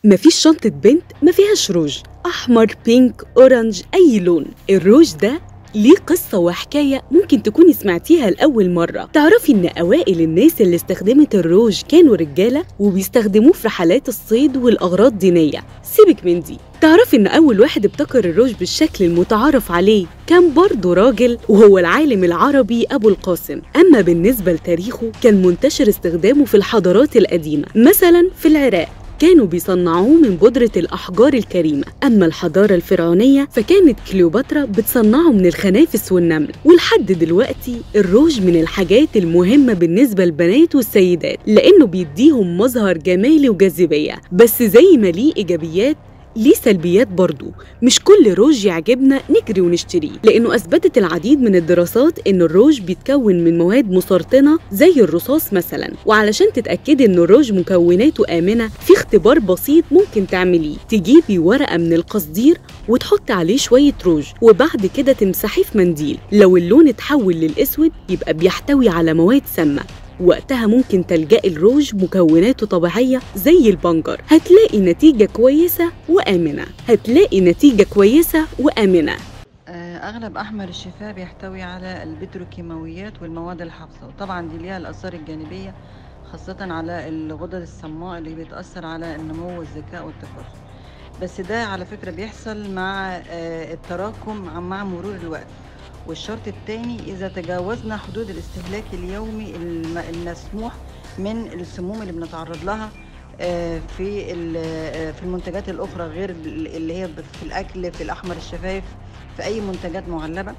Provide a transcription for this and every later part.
مفيش شنطة بنت ما فيهاش روج أحمر بينك أورنج أي لون الروج ده ليه قصة وحكاية ممكن تكوني سمعتيها لأول مرة تعرفي إن أوائل الناس اللي استخدمت الروج كانوا رجالة وبيستخدموه في رحلات الصيد والأغراض دينية سيبك من دي تعرفي إن أول واحد ابتكر الروج بالشكل المتعارف عليه كان برضه راجل وهو العالم العربي أبو القاسم أما بالنسبة لتاريخه كان منتشر استخدامه في الحضارات القديمة مثلا في العراق كانوا بيصنعوه من بودرة الأحجار الكريمة أما الحضارة الفرعونية فكانت كليوباترا بتصنعه من الخنافس والنمل ولحد دلوقتي الروج من الحاجات المهمة بالنسبة للبنات والسيدات لأنه بيديهم مظهر جمالي وجاذبية بس زي ما ليه إيجابيات ليه سلبيات برضه مش كل روج يعجبنا نجري ونشتريه لأنه أثبتت العديد من الدراسات إن الروج بيتكون من مواد مسرطنة زي الرصاص مثلا وعلشان تتأكدي إن الروج مكوناته آمنة في اختبار بسيط ممكن تعمليه تجيبي ورقة من القصدير وتحطي عليه شوية روج وبعد كده تمسحيه في منديل لو اللون اتحول للأسود يبقى بيحتوي على مواد سامة وقتها ممكن تلجأي الروج مكوناته طبيعية زي البنجر هتلاقي نتيجة كويسة وآمنة هتلاقي نتيجة كويسة وآمنة آه، أغلب أحمر الشفاه بيحتوي على البتروكيماويات والمواد الحافظة وطبعا دي ليها الآثار الجانبية خاصة على الغدد الصماء اللي بتأثر على النمو والذكاء والتفاؤل بس ده على فكرة بيحصل مع آه، التراكم مع مرور الوقت والشرط الثاني إذا تجاوزنا حدود الاستهلاك اليومي الم- المسموح من السموم اللي بنتعرض لها آه، في ال- آه، في المنتجات الأخرى غير ال- اللي هي في الأكل في الأحمر الشفايف في أي منتجات معلبة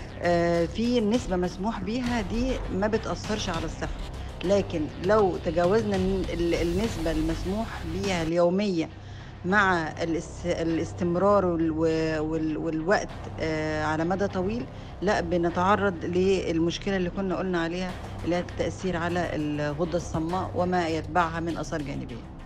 آه، في نسبة مسموح بيها دي ما بتأثرش على الصحة لكن لو تجاوزنا الن- ال- النسبة المسموح بيها اليومية مع الاس- الاستمرار وال- وال- والوقت آه، على مدى طويل لا بنتعرض للمشكلة اللي كنا قلنا عليها اللي هي التأثير على الغدة الصماء وما يتبعها من آثار جانبية